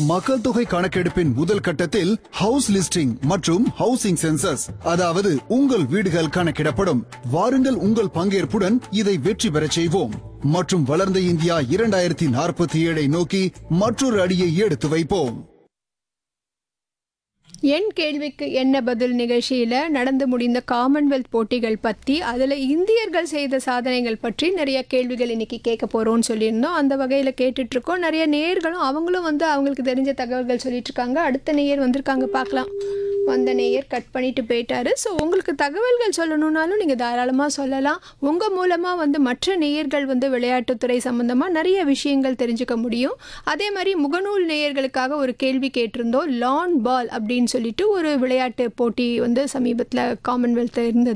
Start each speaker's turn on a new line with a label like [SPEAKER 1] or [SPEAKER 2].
[SPEAKER 1] மக்கள் தொகை கணக்கெடுப்பின் முதல் கட்டத்தில் ஹவுஸ் லிஸ்டிங் மற்றும் ஹவுசிங் சென்சஸ் அதாவது உங்கள் வீடுகள் கணக்கிடப்படும் வாருங்கள் உங்கள் பங்கேற்புடன் இதை வெற்றி பெறச் செய்வோம் மற்றும் வளர்ந்த இந்தியா இரண்டாயிரத்தி நாற்பத்தி ஏழை நோக்கி மற்றொரு அடியை எடுத்து வைப்போம்
[SPEAKER 2] என் கேள்விக்கு என்ன பதில் நிகழ்ச்சியில் நடந்து முடிந்த காமன்வெல்த் போட்டிகள் பற்றி அதில் இந்தியர்கள் செய்த சாதனைகள் பற்றி நிறைய கேள்விகள் இன்னைக்கு கேட்க போகிறோம்னு சொல்லியிருந்தோம் அந்த வகையில் கேட்டுட்ருக்கோம் நிறைய நேயர்களும் அவங்களும் வந்து அவங்களுக்கு தெரிஞ்ச தகவல்கள் சொல்லிட்டு இருக்காங்க அடுத்த நேயர் வந்திருக்காங்க பார்க்கலாம் வந்த நேயர் கட் பண்ணிட்டு போயிட்டாரு ஸோ உங்களுக்கு தகவல்கள் சொல்லணும்னாலும் நீங்கள் தாராளமாக சொல்லலாம் உங்கள் மூலமாக வந்து மற்ற நேயர்கள் வந்து விளையாட்டுத்துறை சம்மந்தமாக நிறைய விஷயங்கள் தெரிஞ்சுக்க முடியும் அதே மாதிரி முகநூல் நேயர்களுக்காக ஒரு கேள்வி கேட்டிருந்தோம் லான் பால் அப்படின்னு சொல்லிட்டு ஒரு விளையாட்டு போட்டி வந்து சமீபத்தில் காமன்வெல்த் இருந்தது